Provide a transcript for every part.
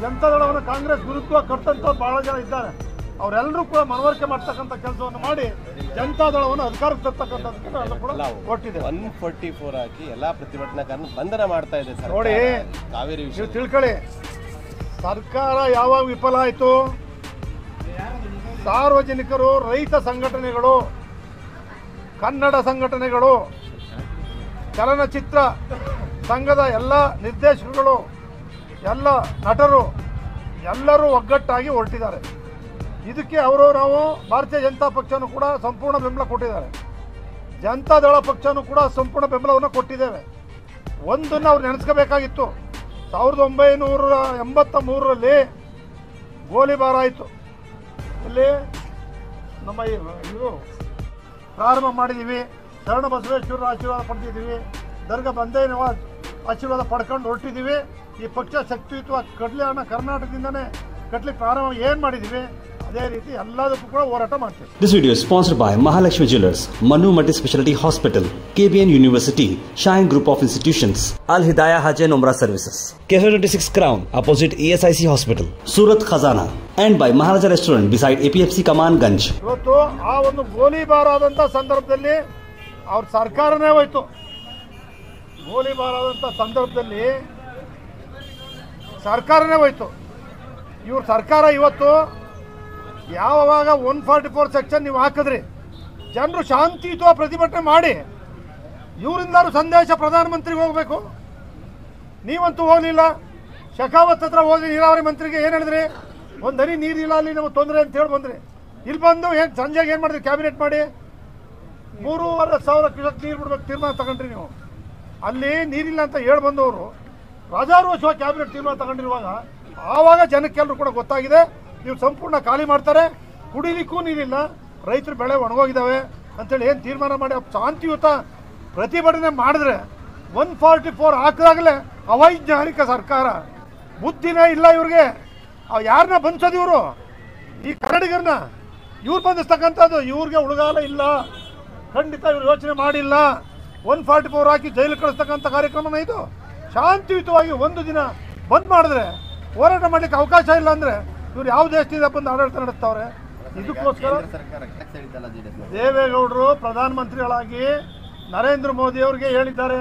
ಜನತಾದಳವನ್ನು ಕಾಂಗ್ರೆಸ್ ವಿರುದ್ಧ ಕಟ್ಟಂತ ಬಹಳ ಜನ ಇದ್ದಾರೆ ಅವರೆಲ್ಲರೂ ಕೂಡ ಮನವರಿಕೆ ಮಾಡ್ತಕ್ಕಂಥ ಕೆಲಸವನ್ನು ಮಾಡಿ ಜನತಾದಳವನ್ನು ಅಧಿಕಾರಕ್ಕೆ ತರ್ತಕ್ಕಂಥದ್ದಕ್ಕೆ ನಾವೆಲ್ಲ ಕೂಡ ಕೊಟ್ಟಿದೆ ಒನ್ ಫೋರ್ಟಿ ಫೋರ್ ಹಾಕಿ ಎಲ್ಲಾ ಪ್ರತಿಭಟನಾಕಾರನ ಬಂಧನ ಮಾಡ್ತಾ ಇದೆ ಸರ್ಕಾರ. ನೋಡಿ. ಕಾವೇರಿ ವಿಷಯ ನೀವು ತಿಳ್ಕೊಳ್ಳಿ ಸರ್ಕಾರ ಯಾವಾಗ ವಿಫಲ ಆಯಿತು ಸಾರ್ವಜನಿಕರು ರೈತ ಸಂಘಟನೆಗಳು ಕನ್ನಡ ಸಂಘಟನೆಗಳು ಚಲನಚಿತ್ರ ಸಂಘದ ಎಲ್ಲ ನಿರ್ದೇಶಕರುಗಳು ಎಲ್ಲ ನಟರು ಎಲ್ಲರೂ ಒಗ್ಗಟ್ಟಾಗಿ ಹೊರಟಿದ್ದಾರೆ ಇದಕ್ಕೆ ಅವರು ನಾವು ಭಾರತೀಯ ಜನತಾ ಪಕ್ಷನೂ ಕೂಡ ಸಂಪೂರ್ಣ ಬೆಂಬಲ ಕೊಟ್ಟಿದ್ದಾರೆ ಜನತಾದಳ ಪಕ್ಷನೂ ಕೂಡ ಸಂಪೂರ್ಣ ಬೆಂಬಲವನ್ನು ಕೊಟ್ಟಿದ್ದೇವೆ ಒಂದನ್ನು ಅವ್ರು ನೆನೆಸ್ಕೋಬೇಕಾಗಿತ್ತು ಸಾವಿರದ ಒಂಬೈನೂರ ಎಂಬತ್ತ ಮೂರರಲ್ಲಿ ಗೋಲಿಬಾರ್ ಆಯಿತು ಇಲ್ಲಿ ನಮ್ಮ ಈ- ಇದು ಪ್ರಾರಂಭ ಮಾಡಿದ್ದೀವಿ ಶರಣ ಬಸವೇಶ್ವರರ ಆಶೀರ್ವಾದ ಪಡೆದಿದ್ದೀವಿ ದರ್ಗಾ ಬಂದೇ ನವಾಜ್ ಆಶೀರ್ವಾದ ಪಡ್ಕೊಂಡು ಹೊರಟಿದ್ದೀವಿ ಈ ಪಕ್ಷ ಶಕ್ತಿಯುತವಾಗಿ ಕಡ್ಲಿಯಾಣ ಕರ್ನಾಟಕದಿಂದನೇ ಕಟ್ಲಿಕ್ಕೆ ಪ್ರಾರಂಭ ಏನು ಮಾಡಿದ್ದೀವಿ ಅದೇ ರೀತಿ ಎಲ್ಲದಕ್ಕೂ ಕೂಡ ಹೋರಾಟ ಮಾಡ್ತೀವಿ This video is sponsored by Mahalakshmi Jewelers, Manu Multi Speciality Hospital, KBN University, Shine Group of Institutions, Al Hidayah Hajj and Umrah Services, KF26 Crown, opposite ESIC Hospital, Surat Khazana, and by Maharaja Restaurant beside APFC Kaman Ganj. ಇವತ್ತು ಆ ಒಂದು ಗೋಲಿಬಾರ್ ಆದಂಥ ಸಂದರ್ಭದಲ್ಲಿ ಅವ್ರ ಸರ್ಕಾರನೇ ಹೋಯ್ತು ಗೋಲಿಬಾರ್ ಆದಂಥ ಸಂದರ್ಭದಲ್ಲಿ ಸರ್ಕಾರನೇ ಹೋಯ್ತು ಇವ್ರ ಸರ್ಕಾರ ಇವತ್ತು ಯಾವಾಗ ಒನ್ ಫಾರ್ಟಿ ಫೋರ್ ಸೆಕ್ಷನ್ ನೀವು ಹಾಕಿದ್ರಿ ಜನರು ಶಾಂತಿಯುತ ಪ್ರತಿಭಟನೆ ಮಾಡಿ ಇವರಿಂದಾರು ಸಂದೇಶ ಪ್ರಧಾನಮಂತ್ರಿಗೆ ಹೋಗಬೇಕು ನೀವಂತೂ ಹೋಗಲಿಲ್ಲ ಶೆಖಾವತ್ ಹತ್ರ ಹೋಗಿ ನೀರಾವರಿ ಮಂತ್ರಿಗೆ ಏನು ಹೇಳಿದ್ರಿ ಒಂದು ಹನಿ ನೀರಿಲ್ಲ ಅಲ್ಲಿ ನಮಗೆ ತೊಂದರೆ ಅಂತ ಹೇಳಿ ಬಂದ್ರಿ ಇಲ್ಲಿ ಬಂದು ಏನು ಸಂಜೆಗೆ ಏನು ಮಾಡಿದ್ರಿ ಕ್ಯಾಬಿನೆಟ್ ಮಾಡಿ ಮೂರುವರೆ ಸಾವಿರ ಕ್ಯೂಸೆಕ್ ನೀರು ಬಿಡ್ಬೇಕು ತೀರ್ಮಾನ ತಗೊಂಡ್ರಿ ನೀವು ಅಲ್ಲಿ ನೀರಿಲ್ಲ ಅಂತ ಹೇಳಿ ಬಂದವರು ರಾಜಾರೋಷವಾಗಿ ಕ್ಯಾಬಿನೆಟ್ ತೀರ್ಮಾನ ತಗೊಂಡಿರುವಾಗ ಆವಾಗ ಜನಕ್ಕೆಲ್ಲರೂ ಕೂಡ ಗೊತ್ತಾಗಿದೆ ನೀವು ಸಂಪೂರ್ಣ ಖಾಲಿ ಮಾಡ್ತಾರೆ ಕುಡಿಲಿಕ್ಕೂ ನೀರಿಲ್ಲ ರೈತರು ಬೆಳೆ ಒಣಗೋಗಿದ್ದಾವೆ ಅಂತೇಳಿ ಏನು ತೀರ್ಮಾನ ಮಾಡಿ ಶಾಂತಿಯುತ ಪ್ರತಿಭಟನೆ ಮಾಡಿದ್ರೆ ಒನ್ ಫಾರ್ಟಿ ಫೋರ್ ಹಾಕಿದಾಗಲೇ ಅವೈಜ್ಞಾನಿಕ ಸರ್ಕಾರ ಬುದ್ಧಿನೇ ಇಲ್ಲ ಇವ್ರಿಗೆ ಅವ್ ಯಾರನ್ನ ಬಂದ್ಸೋದು ಇವರು ಈ ಕನ್ನಡಿಗರನ್ನ ಇವ್ರು ಬಂಧಿಸ್ತಕ್ಕಂಥದ್ದು ಇವ್ರಿಗೆ ಉಳುಗಾಲ ಇಲ್ಲ ಖಂಡಿತ ಇವ್ರು ಯೋಚನೆ ಮಾಡಿಲ್ಲ ಒನ್ ಫಾರ್ಟಿ ಫೋರ್ ಹಾಕಿ ಜೈಲು ಕಳಿಸ್ತಕ್ಕಂಥ ಕಾರ್ಯಕ್ರಮನ ಇದು ಶಾಂತಿಯುತವಾಗಿ ಒಂದು ದಿನ ಬಂದ್ ಮಾಡಿದ್ರೆ ಹೋರಾಟ ಮಾಡ್ಲಿಕ್ಕೆ ಅವಕಾಶ ಇಲ್ಲ ಅಂದ್ರೆ ಇವ್ರು ಯಾವ ದೇಶದಿಂದ ಬಂದು ಆಡಳಿತ ನಡೆಸ್ತವ್ರೆ ಇದಕ್ಕೋಸ್ಕರ ಕೇಂದ್ರ ಸರ್ಕಾರ ಟ್ಯಾಕ್ಸ್ ಹಿಡಿತಲ್ಲ ಜೆಡಿಎಸ್ ದೇವೇಗೌಡರು ಪ್ರಧಾನಮಂತ್ರಿಗಳಾಗಿ ನರೇಂದ್ರ ಮೋದಿ ಅವರಿಗೆ ಹೇಳಿದ್ದಾರೆ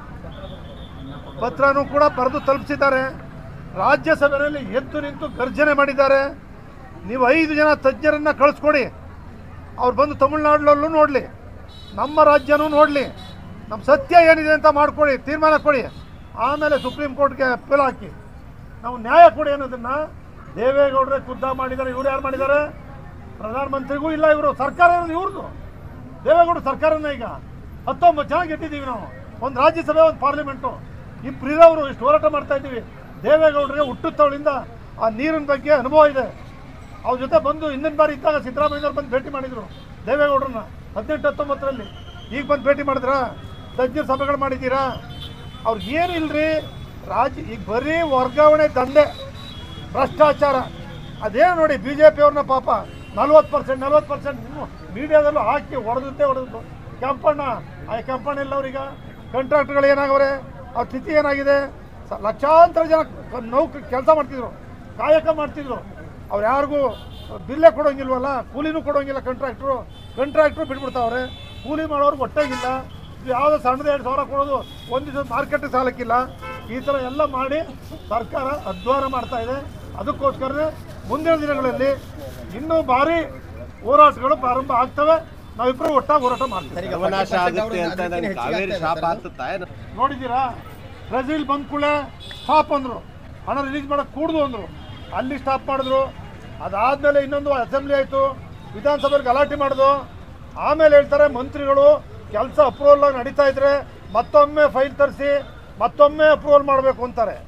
ಪತ್ರನೂ ಕೂಡ ಬರೆದು ತಲುಪಿಸಿದ್ದಾರೆ ರಾಜ್ಯಸಭೆಯಲ್ಲಿ ಎದ್ದು ನಿಂತು ಗರ್ಜನೆ ಮಾಡಿದ್ದಾರೆ ನೀವು ಐದು ಜನ ತಜ್ಞರನ್ನ ಕಳಿಸ್ಕೊಡಿ ಅವ್ರು ಬಂದು ತಮಿಳ್ನಾಡಲ್ಲೂ ನೋಡಲಿ ನಮ್ಮ ರಾಜ್ಯನೂ ನೋಡಲಿ ನಮ್ಮ ಸತ್ಯ ಏನಿದೆ ಅಂತ ಮಾಡ್ಕೊಳ್ಳಿ ತೀರ್ಮಾನ ಕೊಡಿ ಆಮೇಲೆ ಸುಪ್ರೀಂ ಕೋರ್ಟ್ಗೆ ಅಪೀಲ್ ಹಾಕಿ ನಾವು ನ್ಯಾಯ ಕೊಡಿ ಅನ್ನೋದನ್ನ ದೇವೇಗೌಡರೇ ಖುದ್ದ ಮಾಡಿದ್ದಾರೆ ಇವ್ರು ಯಾರು ಮಾಡಿದ್ದಾರೆ ಪ್ರಧಾನಮಂತ್ರಿಗೂ ಇಲ್ಲ ಇವರು ಸರ್ಕಾರ ಇರೋದು ಇವ್ರದ್ದು ದೇವೇಗೌಡ ಸರ್ಕಾರನೇ ಈಗ ಹತ್ತೊಂಬತ್ತು ಜನ ಗೆದ್ದಿದ್ದೀವಿ ನಾವು ಒಂದು ರಾಜ್ಯಸಭೆ ಒಂದು ಪಾರ್ಲಿಮೆಂಟು ಇಬ್ರು ಇರೋರು ಇಷ್ಟು ಹೋರಾಟ ಮಾಡ್ತಾ ಇದ್ದೀವಿ ದೇವೇಗೌಡರಿಗೆ ಹುಟ್ಟುತ್ತವಳಿಂದ ಆ ನೀರಿನ ಬಗ್ಗೆ ಅನುಭವ ಇದೆ ಅವ್ರ ಜೊತೆ ಬಂದು ಹಿಂದಿನ ಬಾರಿ ಇದ್ದಾಗ ಸಿದ್ದರಾಮಯ್ಯವ್ರು ಬಂದು ಭೇಟಿ ಮಾಡಿದ್ರು ದೇವೇಗೌಡರನ್ನ ಹದಿನೆಂಟು ಹತ್ತೊಂಬತ್ತರಲ್ಲಿ ಈಗ ಬಂದು ಭೇಟಿ ಮಾಡಿದ್ರಾ ತಜ್ಞರ ಸಭೆಗಳು ಮಾಡಿದ್ದೀರಾ ಅವ್ರಿಗೆ ಏನು ಇಲ್ರಿ ರಾಜ್ಯ ಈಗ ಬರೀ ವರ್ಗಾವಣೆ ದಂಧೆ ಭ್ರಷ್ಟಾಚಾರ ಅದೇ ನೋಡಿ ಬಿ ಜೆ ಪಿಯವ್ರನ್ನ ಪಾಪ ನಲ್ವತ್ತು ಪರ್ಸೆಂಟ್ ನಲ್ವತ್ತು ಪರ್ಸೆಂಟ್ ಮೀಡಿಯಾದಲ್ಲೂ ಹಾಕಿ ಹೊಡೆದಂತೆ ಹೊಡೆದು ಕೆಂಪಣ್ಣ ಆ ಕೆಂಪಣ್ಣ ಇಲ್ಲ ಅವ್ರೀಗ ಕಾಂಟ್ರಾಕ್ಟ್ಗಳು ಏನಾಗವ್ರೆ ಅವ್ರ ಸ್ಥಿತಿ ಏನಾಗಿದೆ ಸ- ಲಕ್ಷಾಂತರ ಜನ ನೌಕ ಕೆಲಸ ಮಾಡ್ತಿದ್ರು ಕಾಯಕ ಮಾಡ್ತಿದ್ರು ಅವ್ರು ಯಾರಿಗೂ ಬಿಲ್ಲೇ ಕೊಡೋಂಗಿಲ್ವಲ್ಲ ಕೂಲಿನೂ ಕೊಡೋಂಗಿಲ್ಲ ಕಾಂಟ್ರಾಕ್ಟ್ರು ಕಾಂಟ್ರಾಕ್ಟ್ರು ಬಿಟ್ಬಿಡ್ತಾವ್ರೆ ಕೂಲಿ ಮಾಡೋರ್ಗೆ ಹೊಟ್ಟೆಗಿಲ್ಲ ಇದು ಯಾವುದೋ ಸಣ್ಣದ ಎರಡು ಸಾವಿರ ಕೊಡೋದು ಒಂದು ದಿವಸ ಮಾರ್ಕೆಟ್ ಸಾಲಕ್ಕಿಲ್ಲ ಈ ಥರ ಎಲ್ಲ ಮಾಡಿ ಸರ್ಕಾರ ಅಧ್ವಾನ ಮಾಡ್ತಾ ಇದೆ ಅದಕ್ಕೋಸ್ಕರನೇ ಮುಂದಿನ ದಿನಗಳಲ್ಲಿ ಇನ್ನೂ ಭಾರಿ ಹೋರಾಟಗಳು ಪ್ರಾರಂಭ ಆಗ್ತವೆ ನಾವಿಬ್ಬರು ಒಟ್ಟಾಗಿ ಹೋರಾಟ ಮಾಡ್ತೀವಿ ಸರ್ವನಾಶ ಆಗುತ್ತೆ ಅಂತ ನಂಗೆ ಕಾವೇರಿ ಶಾಪ ಆಗ್ತುತ್ತಾ ಏನು? ನೋಡಿದ್ದೀರಾ ಬ್ರೆಜಿಲ್ ಬಂದ ಕೂಡಲೇ ಸ್ಟಾಪ್ ಅಂದರು ಹಣ ರಿಲೀಸ್ ಮಾಡಕ್ಕೆ ಕೂಡ್ದು ಅಂದರು ಅಲ್ಲಿ ಸ್ಟಾಪ್ ಮಾಡಿದ್ರು ಅದಾದಮೇಲೆ ಇನ್ನೊಂದು ಅಸೆಂಬ್ಲಿ ಆಯಿತು ವಿಧಾನಸಭೆಗೆ ಗಲಾಟೆ ಮಾಡಿದ್ರು ಆಮೇಲೆ ಹೇಳ್ತಾರೆ ಮಂತ್ರಿಗಳು ಕೆಲಸ ಅಪ್ರೂವಲ್ ಆಗಿ ನಡೀತಾ ಇದ್ರೆ ಮತ್ತೊಮ್ಮೆ ಫೈಲ್ ತರಿಸಿ ಮತ್ತೊಮ್ಮೆ ಅಪ್ರೂವಲ್ ಮಾಡಬೇಕು ಅಂತಾರೆ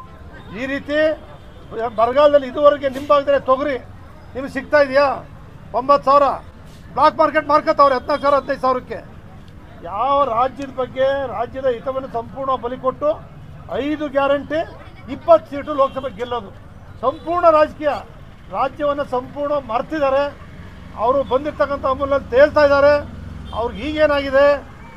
ಈ ರೀತಿ ಬರಗಾಲದಲ್ಲಿ ಇದುವರೆಗೆ ನಿಮ್ಮ ಭಾಗದಲ್ಲಿ ತೊಗರಿ ನಿಮ್ಗೆ ಸಿಗ್ತಾ ಇದೆಯಾ ಒಂಬತ್ತು ಸಾವಿರ ಬ್ಲಾಕ್ ಮಾರ್ಕೆಟ್ ಮಾರ್ಕತ್ತವ್ರೆ ಹದಿನಾಲ್ಕು ಸಾವಿರ ಹದಿನೈದು ಸಾವಿರಕ್ಕೆ ಯಾವ ರಾಜ್ಯದ ಬಗ್ಗೆ ರಾಜ್ಯದ ಹಿತವನ್ನು ಸಂಪೂರ್ಣ ಬಲಿ ಕೊಟ್ಟು ಐದು ಗ್ಯಾರಂಟಿ ಇಪ್ಪತ್ತು ಸೀಟು ಲೋಕಸಭೆ ಗೆಲ್ಲೋದು ಸಂಪೂರ್ಣ ರಾಜಕೀಯ ರಾಜ್ಯವನ್ನು ಸಂಪೂರ್ಣ ಮರ್ತಿದ್ದಾರೆ ಅವರು ಬಂದಿರ್ತಕ್ಕಂಥ ಅಮೂಲ್ಯಲ್ಲಿ ತೇಲ್ತಾ ಇದ್ದಾರೆ ಅವ್ರಿಗೆ ಈಗೇನಾಗಿದೆ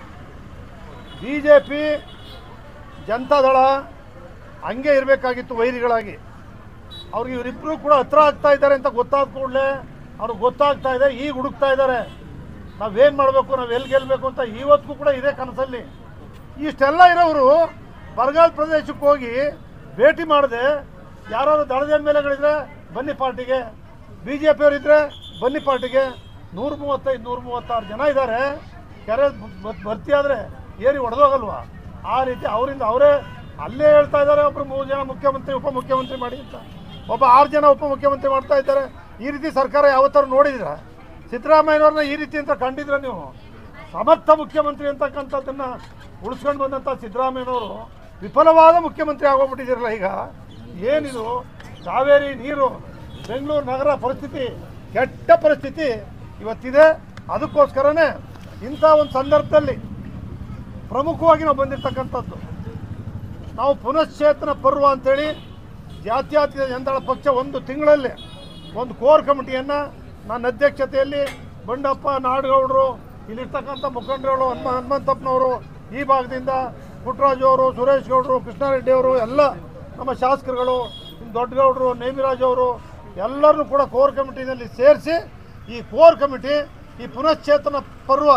ಬಿ ಜೆ ಪಿ ಜನತಾದಳ ಹಂಗೆ ಇರಬೇಕಾಗಿತ್ತು ವೈರಿಗಳಾಗಿ ಅವ್ರಿಗೆ ಇವರಿಬ್ಬರು ಕೂಡ ಹತ್ರ ಆಗ್ತಾ ಇದ್ದಾರೆ ಅಂತ ಗೊತ್ತಾದ ಕೂಡಲೇ ಅವ್ರಿಗೆ ಗೊತ್ತಾಗ್ತಾ ಇದೆ ಈಗ ಹುಡುಕ್ತಾ ಇದ್ದಾರೆ ನಾವೇನು ಮಾಡಬೇಕು ನಾವು ಎಲ್ಲಿ ಗೆಲ್ಲಬೇಕು ಅಂತ ಇವತ್ತಿಗೂ ಕೂಡ ಇದೇ ಕನಸಲ್ಲಿ ಇಷ್ಟೆಲ್ಲ ಇರೋರು ಬರಗಾಲ ಪ್ರದೇಶಕ್ಕೆ ಹೋಗಿ ಭೇಟಿ ಮಾಡದೆ ಯಾರಾದ್ರು ದಳದ ಮೇಲೆಗಳಿದ್ರೆ ಬನ್ನಿ ಪಾರ್ಟಿಗೆ ಬಿ ಜೆ ಪಿಯವರಿದ್ದರೆ ಬನ್ನಿ ಪಾರ್ಟಿಗೆ ನೂರ ಮೂವತ್ತೈದು ನೂರ ಮೂವತ್ತಾರು ಜನ ಇದ್ದಾರೆ ಕೆರೆ ಬ- ಭರ್ತಿ ಆದರೆ ಏರಿ ಒಡೆದೋಗಲ್ವಾ ಆ ರೀತಿ ಅವರಿಂದ ಅವರೇ ಅಲ್ಲೇ ಹೇಳ್ತಾ ಇದ್ದಾರೆ ಒಬ್ಬರು ಮೂರು ಜನ ಮುಖ್ಯಮಂತ್ರಿ ಉಪಮುಖ್ಯಮಂತ್ರಿ ಮಾಡಿ ಅಂತ ಒಬ್ಬ ಆರು ಜನ ಉಪಮುಖ್ಯಮಂತ್ರಿ ಮಾಡ್ತಾ ಇದ್ದಾರೆ ಈ ರೀತಿ ಸರ್ಕಾರ ಯಾವತ್ತಾರು ನೋಡಿದ್ರ ಸಿದ್ದರಾಮಯ್ಯನವ್ರನ್ನ ಈ ರೀತಿ ಅಂತ ಕಂಡಿದ್ರ ನೀವು ಸಮರ್ಥ ಮುಖ್ಯಮಂತ್ರಿ ಅಂತಕ್ಕಂಥದ್ದನ್ನ ಉಳಿಸ್ಕೊಂಡು ಬಂದಂಥ ಸಿದ್ದರಾಮಯ್ಯನವರು ವಿಫಲವಾದ ಮುಖ್ಯಮಂತ್ರಿ ಆಗೋಗ್ಬಿಟ್ಟಿದ್ದೀರಲ್ಲ ಈಗ ಏನಿದು ಕಾವೇರಿ ನೀರು ಬೆಂಗಳೂರು ನಗರ ಪರಿಸ್ಥಿತಿ ಕೆಟ್ಟ ಪರಿಸ್ಥಿತಿ ಇವತ್ತಿದೆ ಅದಕ್ಕೋಸ್ಕರನೇ ಇಂಥ ಒಂದು ಸಂದರ್ಭದಲ್ಲಿ ಪ್ರಮುಖವಾಗಿ ನಾವು ಬಂದಿರತಕ್ಕಂಥದ್ದು ನಾವು ಪುನಶ್ಚೇತನ ಪರ್ವ ಅಂತೇಳಿ ಜಾತ್ಯತೀತ ಜನತಾಳ ಪಕ್ಷ ಒಂದು ತಿಂಗಳಲ್ಲಿ ಒಂದು ಕೋರ್ ಕಮಿಟಿಯನ್ನು ನನ್ನ ಅಧ್ಯಕ್ಷತೆಯಲ್ಲಿ ಬಂಡಪ್ಪ ನಾಡಗೌಡರು ಇಲ್ಲಿರ್ತಕ್ಕಂಥ ಮುಖಂಡರುಗಳು ಹನುಮ ಹನುಮಂತಪ್ಪನವರು ಈ ಭಾಗದಿಂದ ಪುಟ್ಟರಾಜು ಅವರು ಸುರೇಶ್ ಗೌಡರು ಕೃಷ್ಣಾರೆಡ್ಡಿ ಅವರು ಎಲ್ಲ ನಮ್ಮ ಶಾಸಕರುಗಳು ಇನ್ನು ದೊಡ್ಡಗೌಡರು ನೇಮಿರಾಜ್ ಅವರು ಎಲ್ಲರನ್ನೂ ಕೂಡ ಕೋರ್ ಕಮಿಟಿನಲ್ಲಿ ಸೇರಿಸಿ ಈ ಕೋರ್ ಕಮಿಟಿ ಈ ಪುನಶ್ಚೇತನ ಪರ್ವ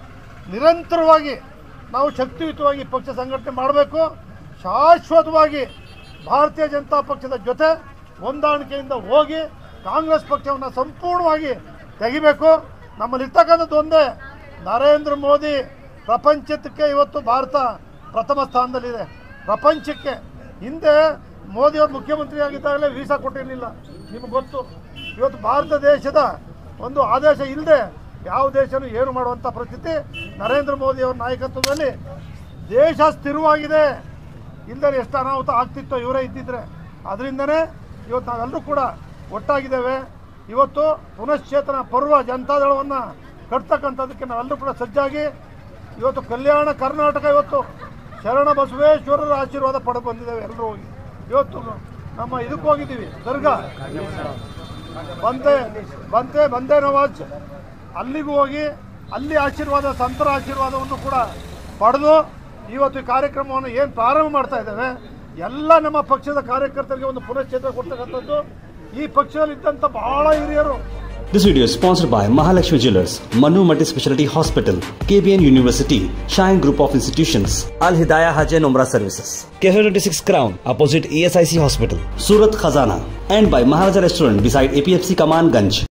ನಿರಂತರವಾಗಿ ನಾವು ಶಕ್ತಿಯುತವಾಗಿ ಪಕ್ಷ ಸಂಘಟನೆ ಮಾಡಬೇಕು ಶಾಶ್ವತವಾಗಿ ಭಾರತೀಯ ಜನತಾ ಪಕ್ಷದ ಜೊತೆ ಹೊಂದಾಣಿಕೆಯಿಂದ ಹೋಗಿ ಕಾಂಗ್ರೆಸ್ ಪಕ್ಷವನ್ನು ಸಂಪೂರ್ಣವಾಗಿ ತೆಗಿಬೇಕು ನಮ್ಮಲ್ಲಿರ್ತಕ್ಕಂಥದ್ದು ಒಂದೇ ನರೇಂದ್ರ ಮೋದಿ ಪ್ರಪಂಚಕ್ಕೆ ಇವತ್ತು ಭಾರತ ಪ್ರಥಮ ಸ್ಥಾನದಲ್ಲಿದೆ ಪ್ರಪಂಚಕ್ಕೆ ಹಿಂದೆ ಮೋದಿಯವರು ಮುಖ್ಯಮಂತ್ರಿ ಆಗಿದ್ದಾಗಲೇ ವೀಸಾ ಕೊಟ್ಟಿರಲಿಲ್ಲ ನಿಮಗೆ ಗೊತ್ತು ಇವತ್ತು ಭಾರತ ದೇಶದ ಒಂದು ಆದೇಶ ಇಲ್ಲದೆ ಯಾವ ದೇಶನೂ ಏನು ಮಾಡುವಂಥ ಪರಿಸ್ಥಿತಿ ನರೇಂದ್ರ ಮೋದಿಯವರ ನಾಯಕತ್ವದಲ್ಲಿ ದೇಶ ಸ್ಥಿರವಾಗಿದೆ ಇಲ್ಲದೆ ಎಷ್ಟು ಅನಾಹುತ ಆಗ್ತಿತ್ತೋ ಇವರೇ ಇದ್ದಿದ್ರೆ ಅದರಿಂದನೇ ಇವತ್ತು ನಾವೆಲ್ಲರೂ ಕೂಡ ಒಟ್ಟಾಗಿದ್ದೇವೆ ಇವತ್ತು ಪುನಶ್ಚೇತನ ಪರ್ವ ಜನತಾದಳವನ್ನು ಕಟ್ತಕ್ಕಂಥದ್ದಕ್ಕೆ ನಾವೆಲ್ಲರೂ ಕೂಡ ಸಜ್ಜಾಗಿ ಇವತ್ತು ಕಲ್ಯಾಣ ಕರ್ನಾಟಕ ಇವತ್ತು ಶರಣ ಬಸವೇಶ್ವರರ ಆಶೀರ್ವಾದ ಪಡೆದು ಬಂದಿದ್ದೇವೆ ಎಲ್ಲರೂ ಹೋಗಿ ಇವತ್ತು ನಮ್ಮ ಇದಕ್ಕೆ ಹೋಗಿದ್ದೀವಿ ದರ್ಗಾ ಬಂತೆ ಬಂತೆ ಬಂದೆ ನವಾಜ್ ಅಲ್ಲಿಗೂ ಹೋಗಿ ಅಲ್ಲಿ ಆಶೀರ್ವಾದ ಸಂತರ ಆಶೀರ್ವಾದವನ್ನು ಕೂಡ ಪಡೆದು ಇವತ್ತು ಈ ಕಾರ್ಯಕ್ರಮವನ್ನು ಏನು ಪ್ರಾರಂಭ ಮಾಡ್ತಾ ಇದ್ದೇವೆ ಎಲ್ಲ ನಮ್ಮ ಪಕ್ಷದ ಕಾರ್ಯಕರ್ತರಿಗೆ ಒಂದು ಪುನಶ್ಚೇತನ ಕೊಡ್ತಕ್ಕಂಥದ್ದು ಈ ಪಕ್ಷದಲ್ಲಿದ್ದಂಥ ಬಹಳ ಹಿರಿಯರು This video is sponsored by Mahalakshmi Jewelers, Manu Multi Speciality Hospital, KBN University, Shine Group of Institutions, Al Hidayah Hajj and Umrah Services, KH26 Crown, opposite ESIC Hospital, Surat Khazana, and by Maharaja Restaurant beside APFC Kaman Ganj.